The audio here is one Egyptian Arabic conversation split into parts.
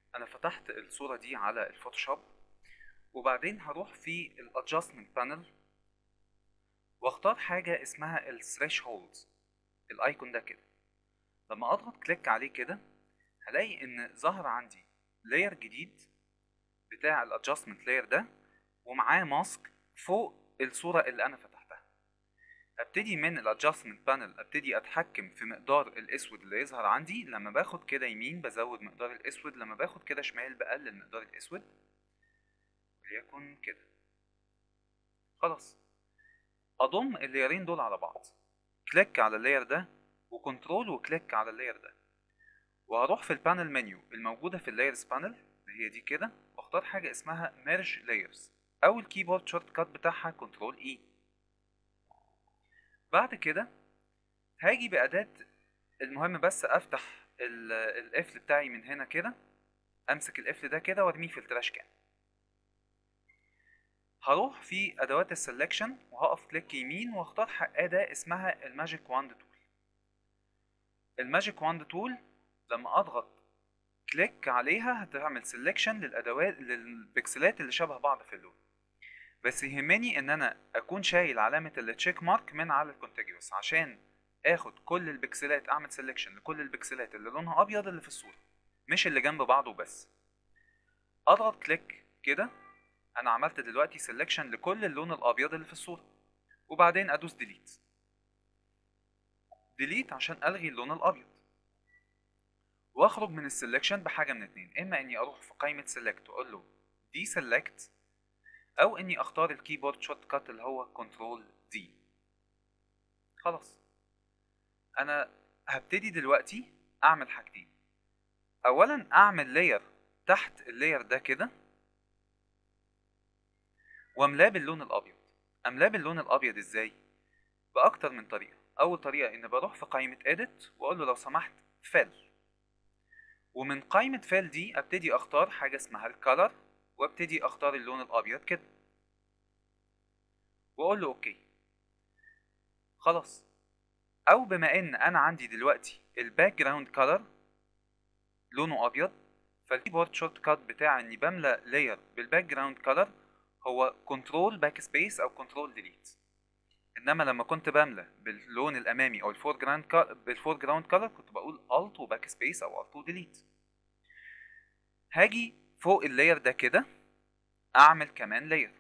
انا فتحت الصورة دي على الفوتوشوب وبعدين هروح في الادجستمنت بانل واختار حاجة اسمها الثريشولد الايكون ده كده لما اضغط كليك عليه كده هلاقي ان ظهر عندي لاير جديد بتاع الادجستمنت لاير ده ومعاه ماسك فوق الصورة اللي انا فتحتها ابتدي من الادجستمنت بانل ابتدي اتحكم في مقدار الاسود اللي يظهر عندي لما باخد كده يمين بزود مقدار الاسود لما باخد كده شمال بقلل مقدار الاسود وليكن كده خلاص اضم اللايرين دول على بعض كليك على اللاير ده وكنترول وكليك على اللاير ده وهروح في البانل منيو الموجودة في اللايرز بانل اللي هي دي كده واختار حاجة اسمها ميرج لايرز او الكيبورد شورت كات بتاعها كنترول اي بعد كده هاجي بأداة المهم بس افتح القفل بتاعي من هنا كده امسك القفل ده كده وارميه في التراش كان هروح في ادوات السلكشن وهقف كليك يمين واختار اداة اسمها الماجيك واند تول الماجيك واند تول لما اضغط كليك عليها هتعمل سلكشن للادوات للبكسلات اللي شبه بعض في اللون بس يهمني ان انا اكون شايل علامة التشيك مارك من على الكونتيجوس عشان اخد كل البكسلات اعمل سلكشن لكل البكسلات اللي لونها ابيض اللي في الصورة مش اللي جنب بعضه بس اضغط كليك كده انا عملت دلوقتي سلكشن لكل اللون الابيض اللي في الصورة وبعدين ادوس ديليت ديليت عشان الغي اللون الابيض واخرج من السلكشن بحاجة من اتنين اما اني اروح في قائمة سيلكت واقول له دي سيلكت او اني اختار الكيبورد شورت كات اللي هو كنترول دي خلاص انا هبتدي دلوقتي اعمل حاجتين اولا اعمل لاير تحت اللاير ده كده واملاه باللون الابيض املاه باللون الابيض ازاي باكتر من طريقه اول طريقه ان بروح في قائمه edit واقول له لو سمحت fill ومن قائمه fill دي ابتدي اختار حاجه اسمها الكالر وابتدي اختار اللون الابيض كده واقول له اوكي خلاص او بما ان انا عندي دلوقتي الباك جراوند كلر لونه ابيض فالكيبورد شورت كات بتاع اني بملى لاير بالباك جراوند كلر هو كنترول باك سبيس او كنترول ديليت انما لما كنت بملى باللون الامامي او الفور جراوند بالفور جراوند كلر كنت بقول الت وباك سبيس او الت وديليت هاجي فوق اللاير ده كده اعمل كمان لاير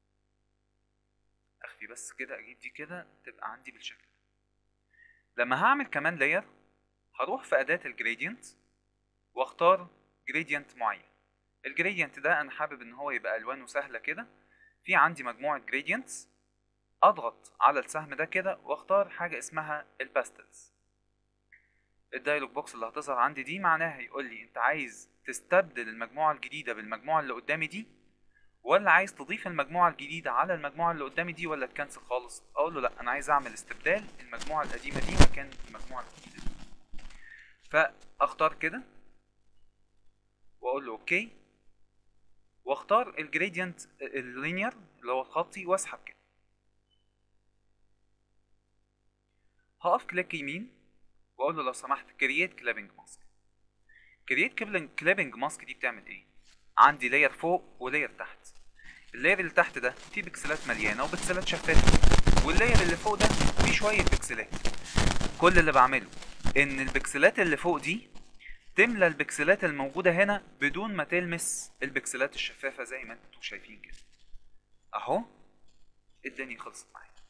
اخفي بس كده اجيب دي كده تبقى عندي بالشكل ده لما هعمل كمان لاير هروح في اداة الجريدينت واختار جريدينت معين الجريدينت ده انا حابب ان هو يبقى الوانه سهله كده في عندي مجموعه جريدينتس اضغط على السهم ده كده واختار حاجه اسمها الباستلز الدايلوج بوكس اللي هتظهر عندي دي معناها هيقول لي انت عايز تستبدل المجموعه الجديده بالمجموعه اللي قدامي دي ولا عايز تضيف المجموعه الجديده على المجموعه اللي قدامي دي ولا تكنسل خالص اقول له لا انا عايز اعمل استبدال المجموعه القديمه دي مكان المجموعه الجديده دي فاختار كده واقول له اوكي واختار الجريدينت اللينير اللي هو الخطي واسحب كده هقف كليك يمين واقول له لو سمحت كرييت كلابنج ماسك كرييت كلابنج ماسك دي بتعمل ايه عندي لاير فوق ولاير تحت اللاير اللي تحت ده فيه بكسلات مليانه وبكسلات شفافه واللاير اللي فوق ده فيه شويه بكسلات كل اللي بعمله ان البكسلات اللي فوق دي تملى البكسلات الموجودة هنا بدون ما تلمس البكسلات الشفافة زي ما انتوا شايفين كده اهو الدنيا خلصت معايا